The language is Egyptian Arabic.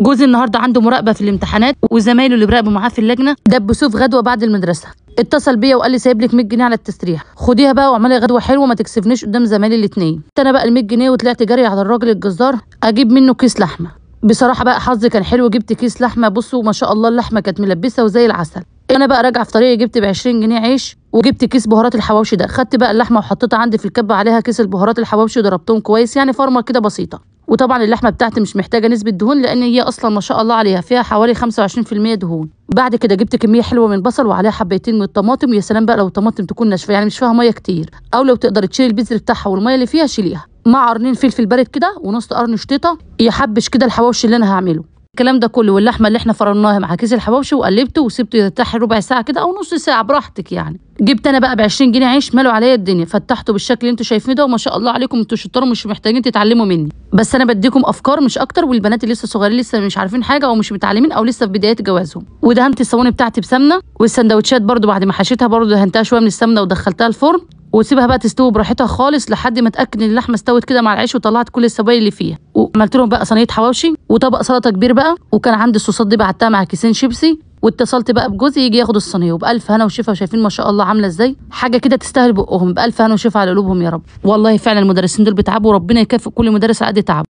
جوزي النهارده عنده مراقبه في الامتحانات وزمايله اللي بيراقبوا معاه في اللجنه دبسوه في غدوه بعد المدرسه اتصل بيا وقال لي سايب لك 100 جنيه على التسريح خديها بقى واعملي غدوه حلوه ما تكسفنيش قدام زمايلي الاثنين انا بقى ال 100 جنيه وطلعت جري على الراجل الجزار اجيب منه كيس لحمه بصراحه بقى حظي كان حلو جبت كيس لحمه بصوا ما شاء الله اللحمه كانت ملبسه وزي العسل انا بقى راجعه في طريقي جبت ب 20 جنيه عيش وجبت كيس بهارات الحواوشي ده خدت بقى اللحمه وحطيتها عندي في الكبه عليها كيس البهارات الحواوشي وضربتهم كويس يعني فرمه كده بسيطه وطبعا اللحمه بتاعتي مش محتاجه نسبه دهون لان هي اصلا ما شاء الله عليها فيها حوالي 25% دهون بعد كده جبت كميه حلوه من البصل وعليها حبيتين من الطماطم ويا سلام بقى لو الطماطم تكون ناشفه يعني مش فيها ميه كتير او لو تقدر تشيل البذر بتاعها والميه اللي فيها شيليها مع قرنين فلفل بارد كده ونص قرن شطيطه يحبش كده الحواوشي اللي انا هعمله الكلام ده كله واللحمه اللي احنا فرمناها مع كيس الحواوشي وقلبته وسبته يرتاح ربع ساعه كده او نص ساعه براحتك يعني جبت انا بقى ب 20 جنيه عيش مالوا عليا الدنيا فتحته بالشكل اللي انتوا شايفينه ده وما شاء الله عليكم انتوا شطار مش محتاجين تتعلموا مني بس انا بديكم افكار مش اكتر والبنات اللي لسه صغيرين لسه مش عارفين حاجه او مش متعلمين او لسه في بدايات جوازهم ودهنت الصواني بتاعتي بسمنه والسندوتشات برده بعد ما حشيتها برده دهنتها شويه من السمنه ودخلتها الفرن وسيبها بقى تستوي براحتها خالص لحد ما اتاكد ان اللحمه استوت كده مع العيش وطلعت كل السوائل اللي فيها وعملت لهم بقى صينيه حواوشي وطبق سلطه كبير بقى وكان عندي الصوصات دي بعتها مع كيسين شيبسي واتصلت بقى بجوزي يجي ياخد الصينيه وبالف هنا وشفا وشايفين ما شاء الله عامله ازاي حاجه كده تستاهل بقهم بالف هنا وشفا على قلوبهم يا رب والله فعلا المدرسين دول بيتعبوا وربنا يكافئ كل مدرس على قد تعب